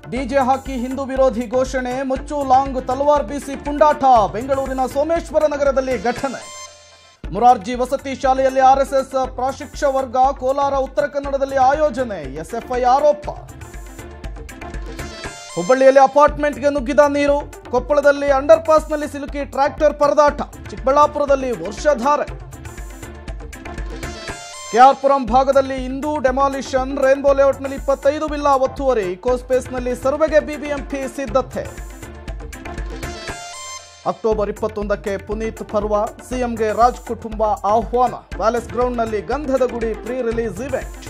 DJ ಹಾಕಿ ಹಿಂದೂ ವಿರೋಧಿ ಘೋಷಣೆ ಮುಚ್ಚು ಲಾಂಗ್ ತಲವಾರ್ ಬೀಸಿ ಪುಂಡಾಟ ಬೆಂಗಳೂರಿನ ಸೋಮೇಶ್ವರ ನಗರದಲ್ಲಿ ಘಟನೆ ಮುರಾರ್ಜಿ ವಸತಿ ಶಾಲೆಯಲ್ಲಿ ಆರ್ಎಸ್ಎಸ್ ಪ್ರಾಶಿಕ್ಷ ವರ್ಗ ಕೋಲಾರ ಉತ್ತರ ಕನ್ನಡದಲ್ಲಿ ಆಯೋಜನೆ ಎಸ್ಎಫ್ಐ ಆರೋಪ ಹುಬ್ಬಳ್ಳಿಯಲ್ಲಿ ಅಪಾರ್ಟ್ಮೆಂಟ್ಗೆ ನುಗ್ಗಿದ ನೀರು ಕೊಪ್ಪಳದಲ್ಲಿ ಅಂಡರ್ ಪಾಸ್ನಲ್ಲಿ ಸಿಲುಕಿ ಟ್ರ್ಯಾಕ್ಟರ್ ಪರದಾಟ ಚಿಕ್ಕಬಳ್ಳಾಪುರದಲ್ಲಿ ವರ್ಷಧಾರೆ ಕೆಆರ್ಪುರಂ ಭಾಗದಲ್ಲಿ ಇಂದು ಡೆಮಾಲಿಷನ್ ರೈನ್ಬೋ ಲೇಔಟ್ನಲ್ಲಿ ಇಪ್ಪತ್ತೈದು ವಿಲ್ಲಾ ಒತ್ತುವರಿ ಇಕೋಸ್ಪೇಸ್ನಲ್ಲಿ ಸರ್ವೆಗೆ ಬಿಬಿಎಂಪಿ ಸಿದ್ಧತೆ ಅಕ್ಟೋಬರ್ ಇಪ್ಪತ್ತೊಂದಕ್ಕೆ ಪುನೀತ್ ಪರ್ವ ಸಿಎಂಗೆ ರಾಜ್ ಕುಟುಂಬ ಆಹ್ವಾನ ಪ್ಯಾಲೇಸ್ ಗ್ರೌಂಡ್ನಲ್ಲಿ ಗಂಧದ ಗುಡಿ ಪ್ರೀ ರಿಲೀಸ್ ಇವೆಂಟ್